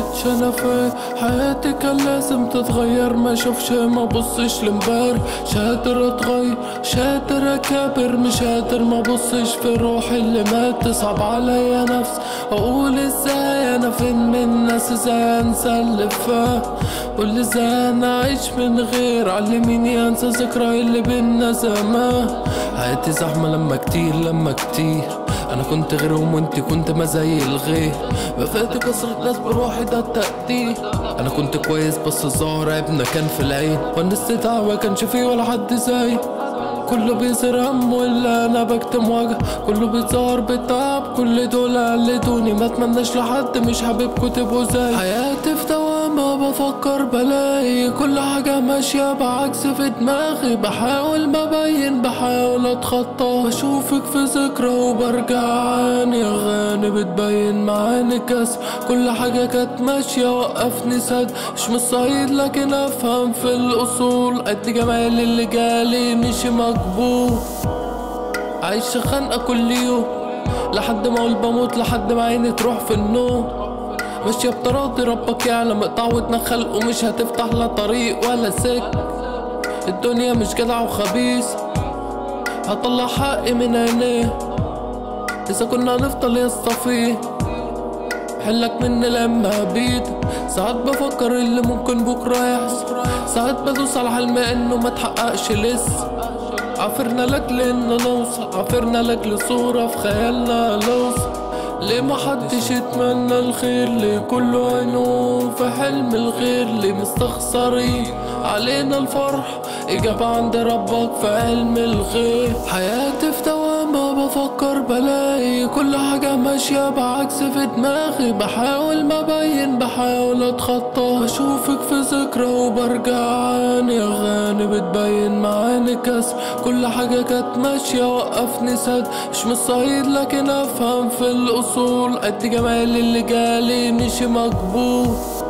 بقتش انا فين حياتي كان لازم تتغير ما اشوفش ما بصش لمبارح مش قادر اتغير مش قادر اكابر مش قادر ما بصش في روحي اللي مات صعب عليا نفس اقول ازاي انا فين من الناس ازاي انسى اللي فات قول ازاي انا اعيش من غير علميني انسى ذكرى اللي بينا زمان حياتي زحمة لما كتير لما كتير انا كنت غيرهم وانت كنت ما زي الغير بفات كسرة ناس بروحي ده التقدير انا كنت كويس بس الظاهر عيبنا كان في العين وانا استدعى ما كانش فيه ولا حد زي كله بيصير هم ولا انا بكتم وجع كله بيظهر بتعب كل دول قلدوني ما اتمناش لحد مش حبيبكوا تبقوا زي حياتي في دوامة بفكر بلاقي كل حاجة ماشية بعكس في دماغي بحاول ما بين بحاول اتخطى بشوفك في ذكرى وبرجع عاني اغاني بتبين معاني كسر كل حاجة كانت ماشية وقفني سد مش من الصعيد لكن افهم في الاصول قد جمال اللي جالي مش مقبول عايشة خانقة كل يوم لحد ما اقول بموت لحد ما عيني تروح في النوم ماشية بتراضي ربك يعلم اتعودنا خلق ومش هتفتح لا طريق ولا سك الدنيا مش جدع وخبيث هطلع حقي من عينيه إذا كنا هنفضل يصطفيه حلك مني لما بيد ساعات بفكر اللي ممكن بكرة يحصل ساعات بدوس على حلمي انه ما تحققش لسه عافرنا لاجل ان نوصل عافرنا لاجل صورة في خيالنا نوصل ليه ما حدش يتمنى الخير ليه كله عينه في حلم الغير ليه مستخسرين علينا الفرح إجابة عند ربك في علم الغير حياتي في دوامة بفكر بلاقي كل حاجة ماشية بعكس في دماغي بحاول ما بين بحاول اتخطى بشوفك في ذكرى وبرجع عاني اغاني بتبين معاني كسر كل حاجة كانت ماشية وقفني سد مش من الصعيد لكن افهم في الاصول قد جمال اللي جالي مش مقبول